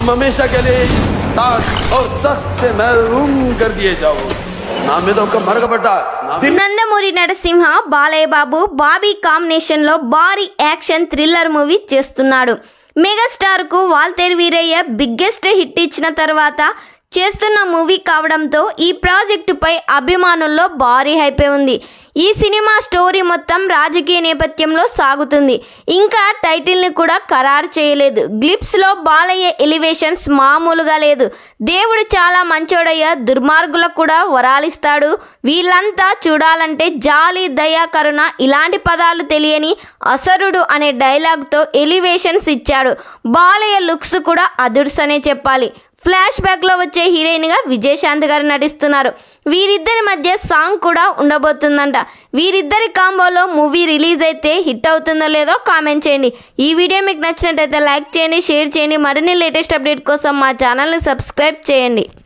हमेशा के लिए ताज और तख्त से महरूम कर दिए जाओ నా మీద ఒక మరగబడ్డ నా మీద నందమూరి నరసింహ బాలయ్య బాబు బాబీ కాంబినేషన్ లో భారీ యాక్షన్ థ్రిల్లర్ మూవీ చేస్తున్నాడు మెగాస్టార్ కు వాల్తేర్ వీరయ్య బిగ్గెస్ట్ హిట్ ఇచ్చిన తర్వాత చేస్తున్న మూవీ కావడంతో ఈ ప్రాజెక్టుపై అభిమానుల్లో భారీ హైపే ఉంది ఈ సినిమా స్టోరీ మొత్తం రాజకీయ నేపథ్యంలో సాగుతుంది ఇంకా టైటిల్ని కూడా ఖరారు చేయలేదు గ్లిప్స్లో బాలయ్య ఎలివేషన్స్ మామూలుగా లేదు దేవుడు చాలా మంచోడయ్య దుర్మార్గులకు కూడా వరాలిస్తాడు వీళ్ళంతా చూడాలంటే జాలి దయా కరుణ ఇలాంటి పదాలు తెలియని అసరుడు అనే డైలాగ్తో ఎలివేషన్స్ ఇచ్చాడు బాలయ్య లుక్స్ కూడా అదుర్స్ అనే చెప్పాలి ఫ్లాష్ బ్యాక్లో వచ్చే హీరోయిన్గా విజయశాంతి గారు నటిస్తున్నారు వీరిద్దరి మధ్య సాంగ్ కూడా ఉండబోతుందంట వీరిద్దరి కాంబోలో మూవీ రిలీజ్ అయితే హిట్ అవుతుందో లేదో కామెంట్ చేయండి ఈ వీడియో మీకు నచ్చినట్టయితే లైక్ చేయండి షేర్ చేయండి మరిన్ని లేటెస్ట్ అప్డేట్ కోసం మా ఛానల్ని సబ్స్క్రైబ్ చేయండి